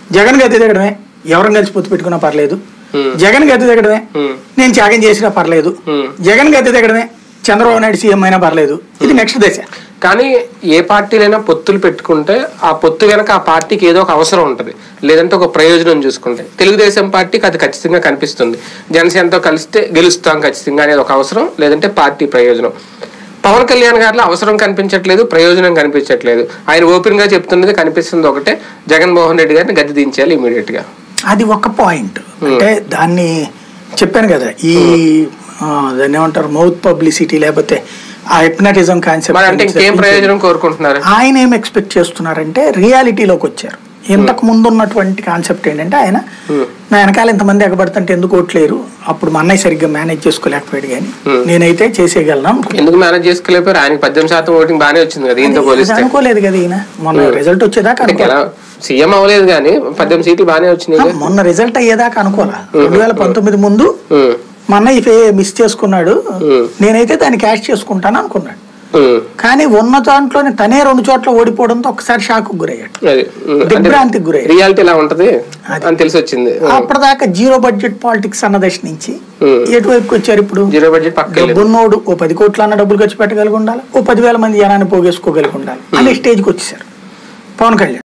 జగన్ గద్దె దిగడమే ఎవరం కలిసి పొత్తు పెట్టుకున్నా పర్లేదు Hmm. జగన్ గద్దె దిగడమే Hmm. నేను త్యాగం చేసినా పర్లేదు Hmm. జగన్ గద్దె దిగడమే చంద్రబాబు నాయుడు సీఎం అయినా పర్లేదు ఇది నెక్స్ట్ దశ కానీ ఏ పార్టీలైనా పొత్తులు పెట్టుకుంటే ఆ పొత్తు వెనక ఆ పార్టీకి ఏదో ఒక అవసరం ఉంటుంది లేదంటే ఒక ప్రయోజనం చూసుకుంటే తెలుగుదేశం పార్టీకి అది ఖచ్చితంగా కనిపిస్తుంది జనసేనతో కలిస్తే గెలుస్తాం ఖచ్చితంగా అనేది ఒక అవసరం లేదంటే పార్టీ ప్రయోజనం పవన్ కళ్యాణ్ గారిలో అవసరం కనిపించట్లేదు ప్రయోజనం కనిపించట్లేదు ఆయన ఓపెన్ గా చెప్తున్నది కనిపిస్తుంది ఒకటే జగన్మోహన్ రెడ్డి గారిని గద్దె దించాలి ఇమీడియట్ గా అది ఒక పాయింట్ అంటే దాన్ని చెప్పాను కదా ఈ ఆ, దాన్ని ఏమంటారు మౌత్ పబ్లిసిటీ లేకపోతే ఆ హిప్నటిజం మరి అంటే ఇంకేం కాన్సెప్ట్ ప్రయోజనం కోరుకుంటున్నారు ఆయన ఏం ఎక్స్పెక్ట్ చేస్తున్నారంటే రియాలిటీలోకి వచ్చారు ఇంతకు ముందు ఉన్నటువంటి కాన్సెప్ట్ ఏంటంటే ఆయన నా వెనకాల ఇంతమంది ఎగబడుతుంటే ఎందుకు ఓట్లేరు అప్పుడు మా అన్నయ్య సరిగ్గా మేనేజ్ చేసుకోలేకపోయాడు కానీ నేనైతే చేసేయగలను అనుకున్నాను. ఎందుకు మేనేజ్ చేసుకోలేకపోయారు ఆయనకి పద్దెనిమిది శాతం ఓటింగ్ బాగానే వచ్చింది కదా దీంతో అది పోలిస్తే అనుకోలేదు కదా ఈయన మొన్న రిజల్ట్ వచ్చేదాకా అంటే అనుకోలేదు ఎలా సీఎం అవ్వలేదు కానీ పద్దెనిమిది సీట్లు బాగానే వచ్చినాయి కదా. మొన్న రిజల్ట్ అయ్యేదాకా అనుకోలే రెండు వేల పంతొమ్మిది ముందు ఉమ్, మా అన్నయ్య ఫే మిస్ చేసుకున్నాడు Hmm. నేనైతే దాన్ని క్యాష్ చేసుకుంటాను అనుకున్నాడు ఉమ్, కానీ ఉన్న దాంట్లోనే తనే రెండు చోట్ల ఓడిపోవడంతో ఒకసారి షాక్ గురయ్యాడు అది ఉమ్, అంటే దిగ్భ్రాంతికి గురయ్యాడు రియాలిటీ ఎలా ఉంటది అని తెలిసి వచ్చింది అప్పటిదాకా జీరో బడ్జెట్ పాలిటిక్స్ అన్న దశ నుంచి Hmm. ఎటువైపుకి వచ్చారు ఇప్పుడు జీరో బడ్జెట్ పక్కకి వెళ్ళింది డబ్బున్నోడు ఓ పది కోట్ల అన్న డబ్బులు ఖర్చు పెట్టగలిగి ఉండాలి ఓ పదివేల మంది జనాన్ని పోగేసుకోగలిగి ఉండాలి అనే స్టేజ్కి వచ్చేసారు పవన్ కళ్యాణ్